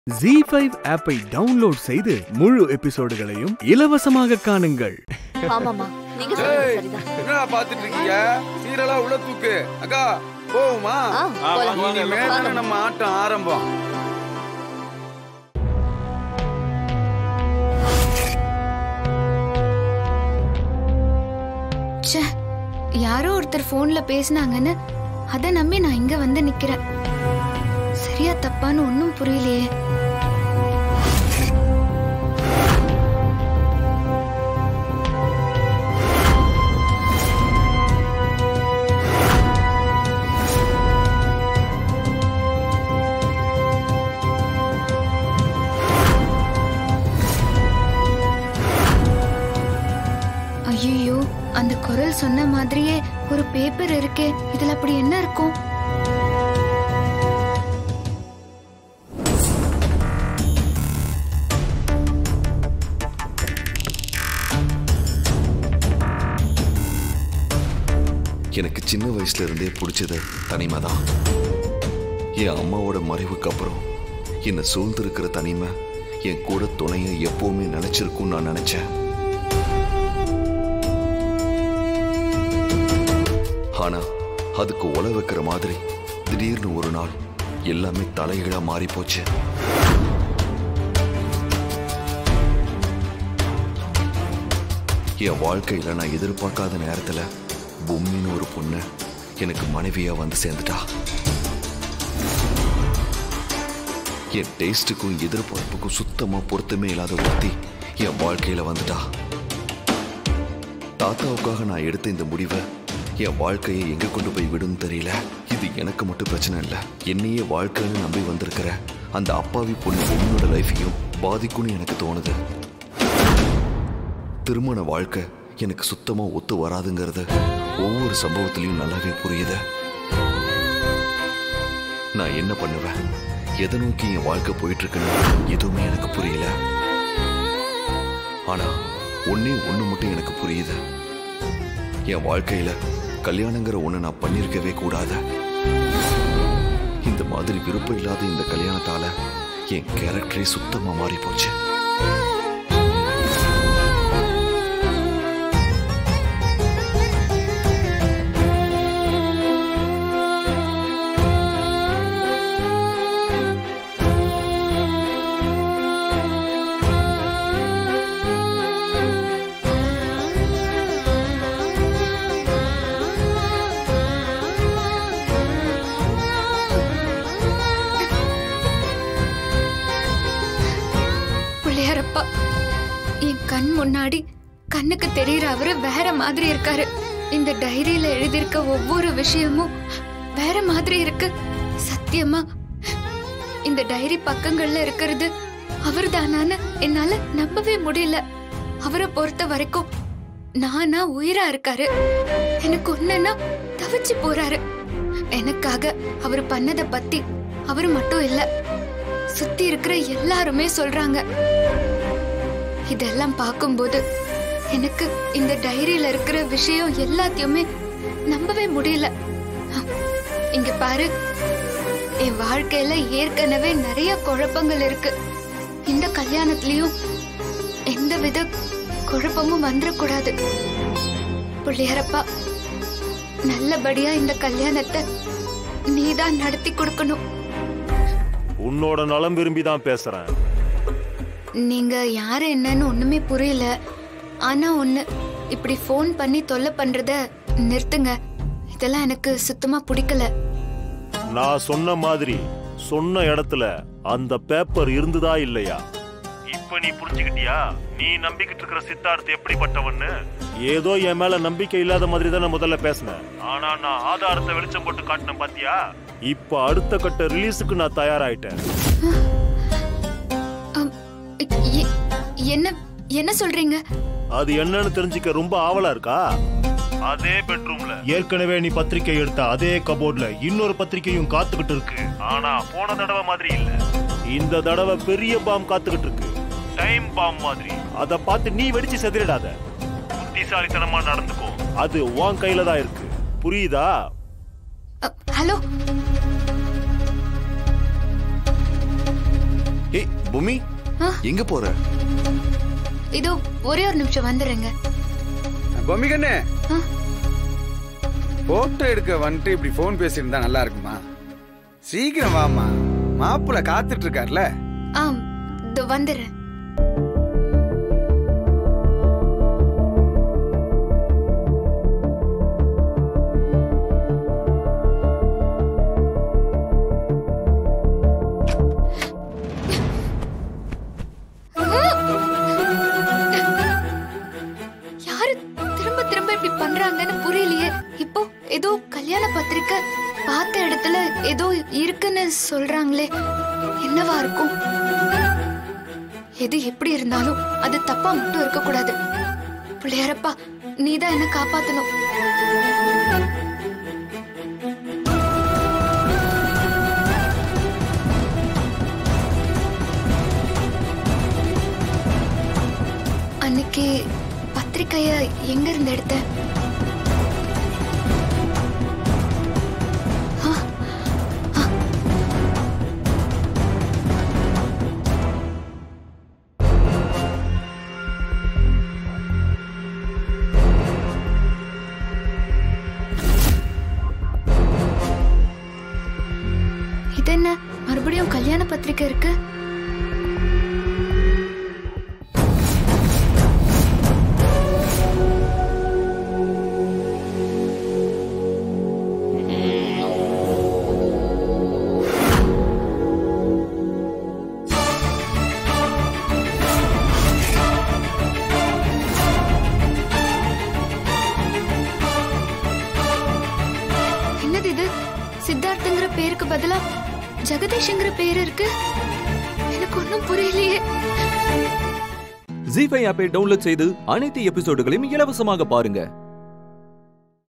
G five ஆப்பை download செய்து முழு எபிசோடுகளையும் இலவசமாக காணுங்கள் ஆமாமா நீங்க சொல்றது ஏய், சரிதான் என்னடா பாத்துட்டு இருக்கீங்க சீரலா உள்ள தூக்கு அக்கா போகுமா ஆ, போலாம். இனிமேல் தானே நம்ம ஆட்டம் ஆரம்பம் ச்சே யாரோ ஒருத்தர் ஃபோன்ல பேசுனாங்கன்னு அத நம்பி நான் இங்க வந்து நிக்கிறேன் சரியா தப்பான்னு ஒன்னும் புரியலையே ஐயோ அந்த குரல் சொன்ன மாதிரியே ஒரு பேப்பர் இருக்கே இதுல அப்படி என்ன இருக்கும் எனக்கு சின்ன வயசுல இருந்தே பிடிச்சது தனிமை தான் என் அம்மாவோட மறைவுக்கு அப்புறம் என்னை சூழ்ந்திருக்கிற தனிமை என் கூட துணைய எப்பவுமே நினைச்சிருக்கும்னு நான் நினைச்சேன் ஆனா அதுக்கு உல வைக்கிற மாதிரி திடீர்னு ஒரு நாள் எல்லாமே தலைகீழா மாறி போச்சு என் வாழ்க்கையில நான் எதிர்பார்க்காத நேரத்துல பொம்மின்னு ஒரு பொண்ணு எனக்கு மனைவியா வந்து சேர்ந்துட்டா என் டேஸ்ட்டுக்கும் எதிர்பார்ப்புக்கும் சுத்தமா பொருத்தமே இல்லாத ஒருத்தி என் வாழ்க்கையில வந்துட்டா தாத்தாவுக்காக நான் எடுத்த இந்த முடிவை என் வாழ்க்கையை எங்க கொண்டு போய் விடும் தெரியல இது எனக்கு மட்டும் பிரச்சனை இல்லை என்னையே வாழ்க்கைன்னு நம்பி வந்திருக்கிற அந்த அப்பாவி பொண்ணு பொண்ணோட லைஃபையும் பாதிக்கும்னு எனக்கு தோணுது திருமண வாழ்க்கை எனக்கு சுத்தமா ஒத்து வராதுங்கிறது ஒவ்வொரு சம்பவத்திலையும் நல்லாவே புரியுது நான் என்ன பண்ணுவேன் எதை நோக்கி என் வாழ்க்கை போயிட்டு இருக்குன்னு எதுவுமே எனக்கு புரியல ஆனா ஒன்னே ஒண்ணு மட்டும் எனக்கு புரியுது என் வாழ்க்கையில கல்யாணங்கிற ஒண்ணு நான் பண்ணிருக்கவே கூடாது இந்த மாதிரி விருப்பம் இல்லாத இந்த கல்யாணத்தால என் கேரக்டரே சுத்தமா மாறி போச்சு பிள்ளையாரப்பா என் கண் முன்னாடி கண்ணுக்கு தெரியற அவரு வேற மாதிரி இருக்காரு இந்த டைரியில எழுதியிருக்க ஒவ்வொரு விஷயமும் வேற மாதிரி இருக்கு சத்தியமா இந்த டைரி பக்கங்கள்ல இருக்கிறது அவர்தானான்னு என்னால நம்பவே முடியல அவரை பொறுத்த வரைக்கும் நானா உயிரா இருக்காரு எனக்கு ஒண்ணுன்னா தவிச்சு போறாரு எனக்காக அவர் பண்ணத பத்தி அவர் மட்டும் இல்ல சுத்தி இருக்கிற எல்லாருமே சொல்றாங்க இதெல்லாம் பார்க்கும்போது எனக்கு இந்த டைரியில இருக்கிற விஷயம் எல்லாத்தையுமே நம்பவே முடியல இங்க பாரு என் வாழ்க்கையில ஏற்கனவே நிறைய குழப்பங்கள் இருக்கு இந்த கல்யாணத்திலயும் எந்தவித குழப்பமும் வந்துடக்கூடாது பிள்ளையாரப்பா நல்லபடியா இந்த கல்யாணத்தை நீதான் நடத்தி கொடுக்கணும் உன்னோட நலம் விரும்பி தான் பேசுறேன் நீங்க யாரு என்னன்னு ஒண்ணுமே புரியல ஆனா ஒண்ணு இப்படி ஃபோன் பண்ணி தொல்லை பண்றத நிறுத்துங்க இதெல்லாம் எனக்கு சுத்தமா பிடிக்கல நான் சொன்ன மாதிரி சொன்ன இடத்துல அந்த பேப்பர் இருந்துதா இல்லையா இப்ப நீ புரிஞ்சுக்கிட்டியா நீ நம்பிக்கிட்டு இருக்கிற சித்தார்த் எப்படிப்பட்டவன்னு ஏதோ என் மேல நம்பிக்கை இல்லாத மாதிரி தான் முதல்ல பேசினேன் ஆனா நான் ஆதாரத்தை வெளிச்சம் போட்டு காட்டினேன் பாத்தியா இப்ப அடுத்த கட்ட ரிலீஸுக்கு நான் தயாராயிட்டேன் அம், எ- என்ன என்ன சொல்றீங்க அது என்னன்னு தெரிஞ்சுக்க ரொம்ப ஆவலா இருக்கா அதே பெட்ரூம்ல ஏற்கனவே நீ பத்திரிக்கை எடுத்த அதே கபோர்ட்ல இன்னொரு பத்திரிக்கையும் காத்துக்கிட்டு இருக்கு ஆனா போன தடவை மாதிரி இல்ல இந்த தடவை பெரிய பாம் காத்துக்கிட்டு இருக்கு டைம் பாம் மாதிரி அத பார்த்து நீ வெடிச்சு செதிரிடாத புத்திசாலித்தனமா நடந்துக்கோ அது உன் கையில தான் இருக்கு புரியுதா அ, ஹலோ ஏய் பூமி ஆ? எங்க போற இதோ ஒரே ஒரு நிமிஷம் வந்துடுறேங்க பொம்மி கண்ணு ஆ? போட்டோ எடுக்க வந்துட்டு இப்படி ஃபோன் பேசியிருந்தா நல்லா இருக்குமா சீக்கிரம் வாமா மாப்பிள்ள காத்துட்டு இருக்கார்ல ஆம் இதோ வந்துடுறேன் யாரு திரும்ப திரும்ப இப்படி பண்றாங்கன்னு புரியலையே இப்போ ஏதோ கல்யாண பத்திரிக்கை பார்த்த இடத்துல ஏதோ இருக்குன்னு சொல்றாங்களே என்னவா இருக்கும் எது எப்படி இருந்தாலும் அது தப்பா மட்டும் இருக்க கூடாது பிள்ளையாரப்பா நீதான் என்ன காப்பாத்தணும் அன்னைக்கு பத்திரிக்கைய எங்க இருந்து எடுத்த ஆ, ஆ. இது என்ன மறுபடியும் கல்யாண பத்திரிக்கை இருக்கு என்னது இது சித்தார்த்தங்கிற பேருக்கு பதிலா ஜெகதீஷ்ங்கிற பேர் இருக்கு எனக்கு ஒன்றும் புரியலையே ஜி ஃபைவ் ஆப்பை டவுன்லோட் செய்து அனைத்து எபிசோடுகளையும் இலவசமாக பாருங்க